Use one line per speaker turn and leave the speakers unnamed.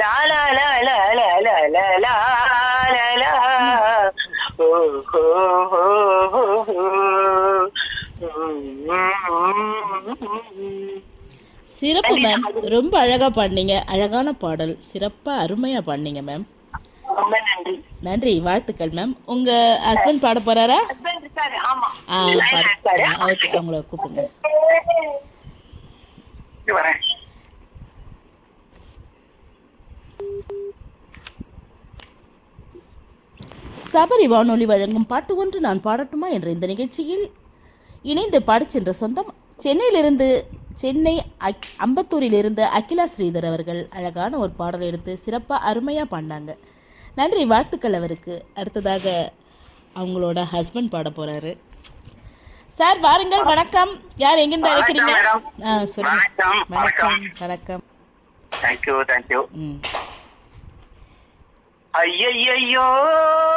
லா லா லா லா லா லா லா லா லா லா ஓ ஹோ ஹோ ஹோ ஹோ.
சிறப்பு மேம் ரொம்ப அழகா பாடினீங்க அழகான பாடல் சிறப்பா அருமையா பாடினீங்க மேம்
ரொம்ப நன்றி
நன்றி வாழ்த்துக்கள் மேம் உங்க ஹஸ்பண்ட் பாட போறாரா
ஹஸ்பண்ட் இருக்காரு ஆமா
ஆ
line ல இருக்காரு.
ஓகே அவங்கள கூப்பிடுங்க
இது வரேன்
சபரி வானொலி வழங்கும் பாட்டு ஒன்று நான் பாடட்டுமா என்ற இந்த நிகழ்ச்சியில் இணைந்து பாடிச் சென்ற சொந்தம் சென்னையிலிருந்து சென்னை அக் அம்பத்தூரிலிருந்து அகிலா ஸ்ரீதர் அவர்கள் அழகான ஒரு பாடல் எடுத்து சிறப்பாக அருமையாக பாடினாங்க நன்றி வாழ்த்துக்கள் அவருக்கு அடுத்ததாக அவங்களோட ஹஸ்பண்ட் பாட போறாரு சார் வாருங்கள் வணக்கம் யார் எங்கிருந்து அழைக்கிறீங்க
வணக்கம்,
ஆ சொல்லுங்க
வணக்கம்,
வணக்கம் வணக்கம்
தேங்க்யூ தேங்க்யூ
ம்
ஐயையோ